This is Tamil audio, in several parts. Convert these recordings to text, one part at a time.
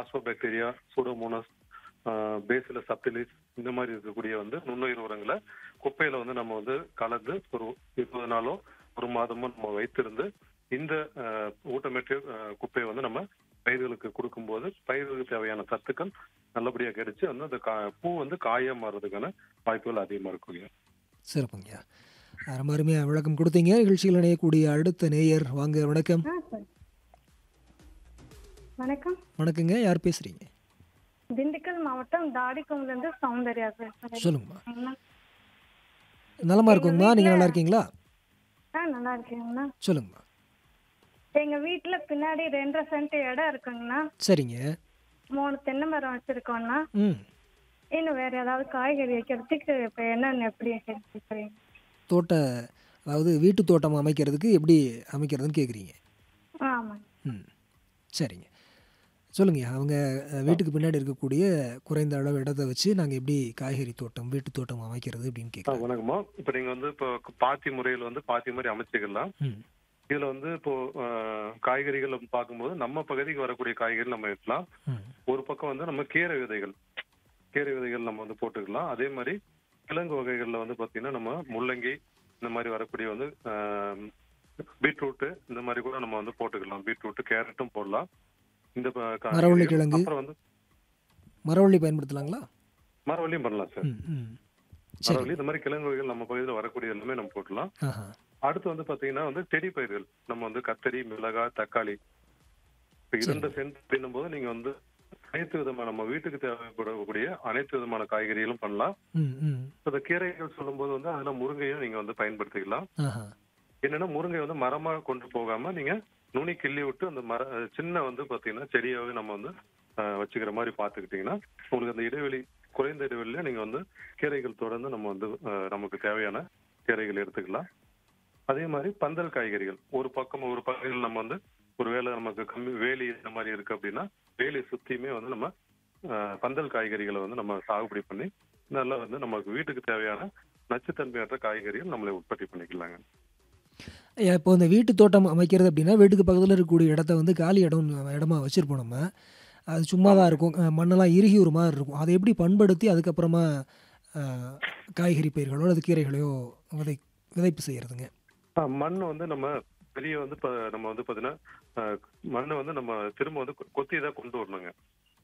பாஸ்போபாக்டீரியா சூடோமோனஸ் பேசில சப்டிலிஸ் இந்த மாதிரி இருக்கக்கூடிய வந்து நுண்ணுயிர் உரங்களை குப்பையில வந்து நம்ம வந்து கலந்து ஒரு இருபது நாளோ ஒரு மாதமோ நம்ம வைத்திருந்து இந்த அஹ், ஊட்டமேற்ற அஹ், குப்பையை வந்து நம்ம பயிர்களுக்கு கொடுக்கும்போது பயிர்களுக்கு தேவையான சத்துக்கள் நல்லபடியா கிடைச்சு வந்து அந்த கா- பூ வந்து காயா மாறுறதுக்கான வாய்ப்புகள் அதிகமா இருக்குங்க சிறப்புங்க ரொம்ப அருமையாக விளக்கம் கொடுத்தீங்க நிகழ்ச்சியில் இணையக்கூடிய அடுத்த நேயர் வாங்க வணக்கம் ஆ சரி வணக்கம் வணக்கங்க யார் பேசுறீங்க திண்டுக்கல் மாவட்டம் தாடிக்கும்லேருந்து சௌந்தர்யா பேசுகிறேன் சொல்லுங்கம்மா நலமா இருக்குங்கம்மா நீங்கள் நல்லா இருக்கீங்களா ஆ நல்லா இருக்கீங்கண்ணா சொல்லுங்கம்மா எங்க வீட்டுல பின்னாடி ரெண்டரை சென்ட் இடம் இருக்குங்கண்ணா சரிங்க மூணு தென்னை மரம் வச்சிருக்கோம்ண்ணா ம் இன்னும் வேற ஏதாவது காய்கறி வைக்கிறதுக்கு இப்ப என்னென்ன எப்படி கேட்குறீங்க தோட்ட அதாவது வீட்டு தோட்டம் அமைக்கிறதுக்கு எப்படி அமைக்கிறதுன்னு கேட்குறீங்க ஆமாங்க ம் சரிங்க சொல்லுங்க அவங்க அஹ், வீட்டுக்கு பின்னாடி இருக்கக்கூடிய குறைந்த அளவு இடத்தை வச்சு நாங்கள் எப்படி காய்கறி தோட்டம் வீட்டு தோட்டம் அமைக்கிறது அப்படின்னு ஆ, கேட்குறோம் வணக்கம்மா இப்ப நீங்க வந்து இப்போ பாத்தி முறையில் வந்து பாத்தி மாதிரி அமைச்சுக்கலாம் ம் இதுல வந்து இப்போ அஹ், காய்கறிகள் பார்க்கும்போது நம்ம பகுதிக்கு வரக்கூடிய காய்கறி நம்ம எடுக்கலாம் ம் ஒரு பக்கம் வந்து நம்ம கீரை விதைகள் கீரை விதைகள் நம்ம வந்து போட்டுக்கலாம் அதே மாதிரி கிழங்கு வகைகள்ல வந்து பாத்தீங்கன்னா நம்ம முள்ளங்கி இந்த மாதிரி வரக்கூடிய வந்து ஆஹ், பீட்ரூட் இந்த மாதிரி கூட நம்ம வந்து போட்டுக்கலாம் பீட்ரூட் கேரட்டும் போடலாம் இந்த ப- காய்கறிகள். மரவள்ளி கிழங்கு. அப்புறம் வந்து மரவள்ளி பயன்படுத்தலாங்களா மரவள்ளியும் பண்ணலாம் சார் ம் ம் சரி மரவள்ளி இந்த மாதிரி கிழங்கு வகைகள் நம்ம பகுதியில் வரக்கூடிய எல்லாமே நம்ம போடலாம் ஆஹா அடுத்து வந்து பாத்தீங்கன்னா வந்து செடி பயிர்கள் நம்ம வந்து கத்தரி மிளகாய் தக்காளி இப்ப இரண்டு சென்ட் அப்படின்னும் போது நீங்க வந்து அனைத்து விதமான நம்ம வீட்டுக்கு தேவைப்படக்கூடிய அனைத்து விதமான காய்கறிகளும் பண்ணலாம் ம் ம் இப்ப இந்த கீரைகள் சொல்லும்போது வந்து அதுல முருங்கையும் நீங்க வந்து பயன்படுத்திக்கலாம் ஆஹா என்னன்னா முருங்கை வந்து மரமா கொண்டு போகாம நீங்க நுனி கிள்ளி விட்டு அந்த மர சின்ன வந்து பாத்தீங்கன்னா செடியாவே நம்ம வந்து அஹ், வச்சுக்கிற மாதிரி பாத்துக்கிட்டீங்கன்னா உங்களுக்கு அந்த இடைவெளி குறைந்த இடைவெளியில நீங்க வந்து கீரைகள் தொடர்ந்து நம்ம வந்து அஹ், நமக்கு தேவையான கீரைகள் எடுத்துக்கலாம் அதே மாதிரி பந்தல் காய்கறிகள் ஒரு பக்கம் ஒரு பகுதியில் நம்ம வந்து ஒருவேளை நமக்கு கம்மி வேலி இந்த மாதிரி இருக்கு அப்படின்னா வேலி சுத்தியுமே வந்து நம்ம அஹ், பந்தல் காய்கறிகளை வந்து நம்ம சாகுபடி பண்ணி நல்லா வந்து நமக்கு வீட்டுக்கு தேவையான நச்சுத்தன்மையற்ற காய்கறிகள் நம்மளை உற்பத்தி பண்ணிக்கலாங்க ஐயா, இப்போ இந்த வீட்டு தோட்டம் அமைக்கிறது அப்படின்னா வீட்டுக்கு பக்கத்தில் இருக்கக்கூடிய இடத்த வந்து காலி இடம் இடமா வச்சுருப்போம் நம்ம அது சும்மா தான் இருக்கும் அஹ் மண்ணெல்லாம் இறுகி ஒரு மாதிரி இருக்கும் அதை எப்படி பண்படுத்தி அதுக்கப்புறமா அஹ், காய்கறி பயிர்களோ அல்லது கீரைகளையோ விதை விதைப்பு செய்யறதுங்க ஆ, மண் வந்து நம்ம பெரிய வந்து இப்ப நம்ம வந்து பாத்தீங்கன்னா அஹ், மண்ணை வந்து நம்ம திரும்ப வந்து கொ- கொத்தி தான் கொண்டு வரணுங்க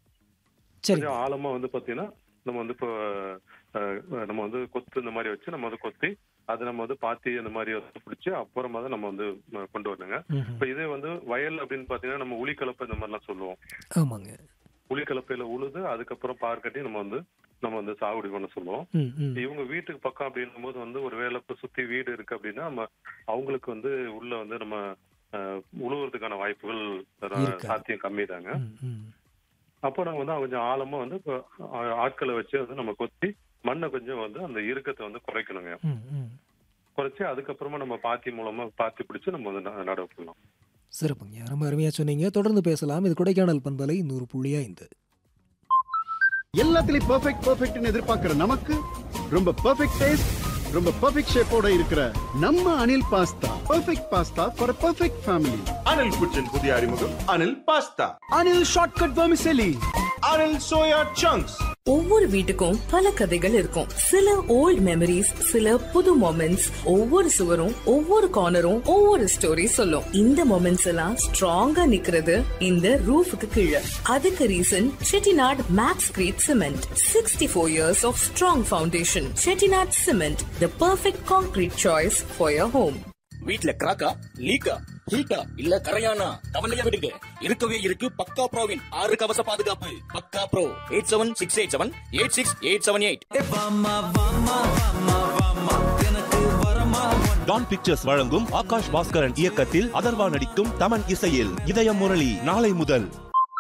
சரி கொஞ்சம் ஆழமா வந்து பாத்தீங்கன்னா நம்ம வந்து இப்போ அஹ், நம்ம வந்து கொத்து இந்த மாதிரி வச்சு நம்ம வந்து கொத்தி அது நம்ம வந்து பாத்தி அந்த மாதிரி வந்து பிடிச்சி அப்புறமா தான் நம்ம வந்து அஹ், கொண்டு வரணுங்க ம்ஹும். இப்ப இதே வந்து வயல் அப்படின்னு பாத்தீங்கன்னா நம்ம உளிக்கலப்பை இந்த மாதிரிலாம் சொல்லுவோம் ஆமாங்க உளிக்கலப்பையில உழுது அதுக்கப்புறம் பார் கட்டி நம்ம வந்து நம்ம வந்து சாகுபடி பண்ண சொல்லுவோம் ம் ம் இவங்க வீட்டுக்கு பக்கம் அப்படின்னும் போது வந்து ஒரு வேலை இப்ப சுத்தி வீடு இருக்கு அப்படின்னா நம்ம அவங்களுக்கு வந்து உள்ள வந்து நம்ம அஹ், உழுவுறதுக்கான வாய்ப்புகள் இருக்காது. சாத்தியம் கம்மி தாங்க ம் ம் அப்போ நம்ம வந்து கொஞ்சம் ஆழமா வந்து இப்ப, ஆ- ஆட்களை வச்சு வந்து நம்ம கொத்தி மண்ணை கொஞ்சம் வந்து அந்த இறுக்கத்தை வந்து குறைக்கணுங்க ம் ம் குறைச்சு அதுக்கப்புறமா நம்ம பாத்தி மூலமா பாத்தி பிடிச்சு நம்ம வந்து ந- நடவு பண்ணலாம் சிறப்புங்க ரொம்ப அருமையாக சொன்னீங்க தொடர்ந்து பேசலாம் இது கொடைக்கானல் பண்பலை நூறு புள்ளி ஐந்து எல்லாத்துலயும் பெர்ஃபெக்ட் பெர்ஃபெக்ட்னு எதிர்பார்க்கிற நமக்கு ரொம்ப பெர்ஃபெக்ட் டேஸ்ட் ரொம்ப பெர்ஃபெக்ட் ஷேப்போட இருக்கிற நம்ம Anil pasta perfect pasta for perfect family Anil കുച്ചൻ പുതിയ അറിമുഖം Anil pasta Anil shortcut vermicelli Anil soya chunks ஒவ்வொரு வீட்டுக்கும் பல கதைகள் இருக்கும் சில ஓல்ட் மெமரிஸ் சில புது மொமெண்ட்ஸ் ஒவ்வொரு சுவரும் ஒவ்வொரு கார்னரும் ஒவ்வொரு ஸ்டோரி சொல்லும் இந்த மொமெண்ட்ஸ் எல்லாம் ஸ்ட்ராங்கா நிக்கிறது இந்த ரூஃபுக்கு கீழே அதுக்கு reason Chettinad Maxcrete cement sixty four years of strong foundation Chettinad cement the perfect concrete choice for your home வீட்ல கிராக்கா லீக்கா ஹீட்டா இல்ல கரையானா கவலையா விடுங்க இருக்கவே இருக்கு பக்கா ப்ரோவின் ஆறு கவச பாதுகாப்பு பக்கா bro eight seven six eight seven eight six eight seven eight Don pictures வழங்கும் ஆகாஷ் பாஸ்கரன் இயக்கத்தில் அதர்வா நடிக்கும் தமன் இசையில் இதயம் முரளி நாளை முதல்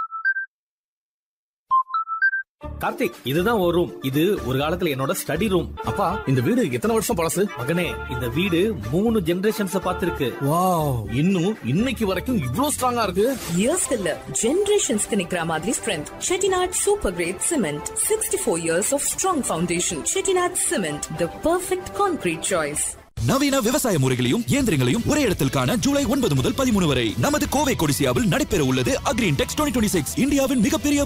கார்த்திக் இதுதான் ஒரு ரூம் இது ஒரு காலத்துல என்னோட ஸ்டடி ரூம் அப்பா இந்த வீடு எத்தனை வருஷம் பழசு மகனே இந்த வீடு மூணு ஜெனரேஷன்ஸ் பார்த்திருக்கு வாவ் இன்னும் இன்னைக்கு வரைக்கும் இவ்ளோ ஸ்ட்ராங்கா இருக்கு இயர்ஸ் இல்ல ஜெனரேஷன்ஸ்க்கு நிக்கிற மாதிரி strength Chettinad super great cement sixty four years of strong foundation Chettinad cement the perfect concrete choice நவீன விவசாய முறைகளையும் இயந்திரங்களையும் ஒரே இடத்தில் காண ஜூலை ஒன்பது முதல் பதிமூணு வரை நமது கோவை கொடிசியாவில் நடைபெற உள்ளது அக்ரீன் டெக்ஸ் டுவெண்ட்டி சிக்ஸ் இந்தியாவின் மிகப்பெரிய